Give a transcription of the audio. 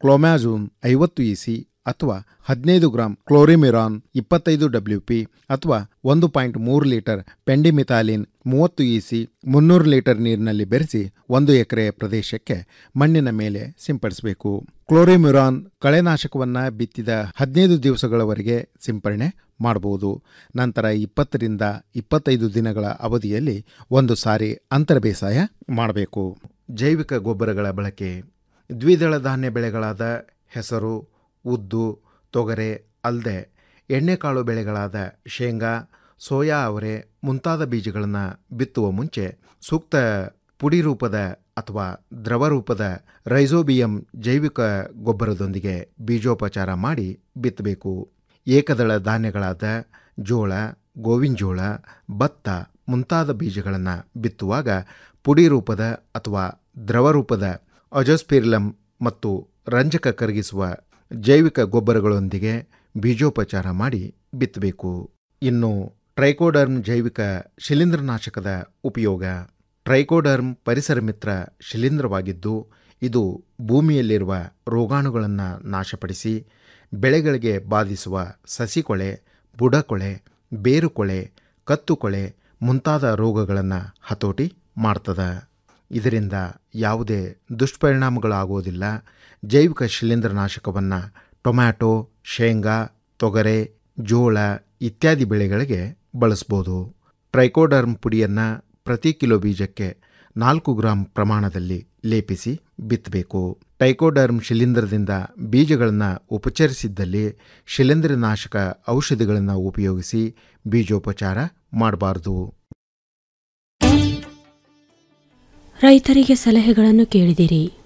ಕ್ಲೋಮ್ಯಾಜೂನ್ ಐವತ್ತು ಇಸಿ ಅಥವಾ ಹದಿನೈದು ಗ್ರಾಂ ಕ್ಲೋರಿಮಿರಾನ್ ಇಪ್ಪತ್ತೈದು ಡಬ್ಲ್ಯೂಪಿ ಅಥವಾ ಒಂದು ಪಾಯಿಂಟ್ ಮೂರು ಲೀಟರ್ ಪೆಂಡಿಮಿಥಾಲಿನ್ ಮೂವತ್ತು ಇಸಿ ಮುನ್ನೂರು ಲೀಟರ್ ನೀರಿನಲ್ಲಿ ಬೆರೆಸಿ ಒಂದು ಎಕರೆ ಪ್ರದೇಶಕ್ಕೆ ಮಣ್ಣಿನ ಮೇಲೆ ಸಿಂಪಡಿಸಬೇಕು ಕ್ಲೋರಿಮಿರಾನ್ ಕಳೆನಾಶಕವನ್ನ ಬಿತ್ತಿದ ಹದಿನೈದು ದಿವಸಗಳವರೆಗೆ ಸಿಂಪರಣೆ ಮಾಡಬಹುದು ನಂತರ ಇಪ್ಪತ್ತರಿಂದ ಇಪ್ಪತ್ತೈದು ದಿನಗಳ ಅವಧಿಯಲ್ಲಿ ಒಂದು ಸಾರಿ ಅಂತರ ಬೇಸಾಯ ಮಾಡಬೇಕು ಜೈವಿಕ ಗೊಬ್ಬರಗಳ ಬಳಕೆ ದ್ವಿದಳ ಧಾನ್ಯ ಬೆಳೆಗಳಾದ ಹೆಸರು ಉದ್ದು ತೊಗರೆ ಅಲ್ಲದೆ ಎಣ್ಣೆಕಾಳು ಬೆಳೆಗಳಾದ ಶೇಂಗಾ ಸೋಯಾ ಅವರೆ ಮುಂತಾದ ಬೀಜಗಳನ್ನು ಬಿತ್ತುವ ಮುಂಚೆ ಸೂಕ್ತ ಪುಡಿ ರೂಪದ ಅಥವಾ ದ್ರವ ರೂಪದ ರೈಸೋಬಿಯಂ ಜೈವಿಕ ಗೊಬ್ಬರದೊಂದಿಗೆ ಬೀಜೋಪಚಾರ ಮಾಡಿ ಬಿತ್ತಬೇಕು ಏಕದಳ ಧಾನ್ಯಗಳಾದ ಜೋಳ ಗೋವಿನಜೋಳ ಭತ್ತ ಮುಂತಾದ ಬೀಜಗಳನ್ನು ಬಿತ್ತುವಾಗ ಪುಡಿ ರೂಪದ ಅಥವಾ ದ್ರವ ರೂಪದ ಅಜೋಸ್ಪಿರ್ಲಮ್ ಮತ್ತು ರಂಜಕ ಕರಗಿಸುವ ಜೈವಿಕ ಗೊಬ್ಬರಗಳೊಂದಿಗೆ ಬೀಜೋಪಚಾರ ಮಾಡಿ ಬಿತ್ತಬೇಕು ಇನ್ನು ಟ್ರೈಕೋಡರ್ಮ್ ಜೈವಿಕ ಶಿಲೀಂಧ್ರನಾಶಕದ ಉಪಯೋಗ ಟ್ರೈಕೋಡರ್ಮ್ ಪರಿಸರ ಮಿತ್ರ ಶಿಲೀಂಧ್ರವಾಗಿದ್ದು ಇದು ಭೂಮಿಯಲ್ಲಿರುವ ರೋಗಾಣುಗಳನ್ನು ನಾಶಪಡಿಸಿ ಬೆಳೆಗಳಿಗೆ ಬಾಧಿಸುವ ಸಸಿಕೊಳೆ ಬುಡಕೊಳೆ ಬೇರುಕೊಳೆ ಕತ್ತುಕೊಳೆ ಮುಂತಾದ ರೋಗಗಳನ್ನು ಹತೋಟಿ ಮಾಡ್ತದೆ ಇದರಿಂದ ಯಾವುದೇ ದುಷ್ಪರಿಣಾಮಗಳಾಗುವುದಿಲ್ಲ ಜೈವಿಕ ಶಿಲೀಂಧ್ರನಾಶಕವನ್ನು ಟೊಮ್ಯಾಟೊ ಶೇಂಗಾ ತೊಗರೆ ಜೋಳ ಇತ್ಯಾದಿ ಬೆಳೆಗಳಿಗೆ ಬಳಸ್ಬೋದು ಟ್ರೈಕೋಡರ್ಮ್ ಪುಡಿಯನ್ನು ಪ್ರತಿ ಕಿಲೋ ಬೀಜಕ್ಕೆ ನಾಲ್ಕು ಗ್ರಾಂ ಪ್ರಮಾಣದಲ್ಲಿ ಲೇಪಿಸಿ ಬಿತ್ತಬೇಕು ಟೈಕೋಡರ್ಮ್ ಶಿಲೀಂಧ್ರದಿಂದ ಬೀಜಗಳನ್ನು ಉಪಚರಿಸಿದ್ದಲ್ಲಿ ಶಿಲೀಂಧ್ರನಾಶಕ ಔಷಧಿಗಳನ್ನು ಉಪಯೋಗಿಸಿ ಬೀಜೋಪಚಾರ ಮಾಡಬಾರ್ದು ರೈತರಿಗೆ ಸಲಹೆಗಳನ್ನು ಕೇಳಿದಿರಿ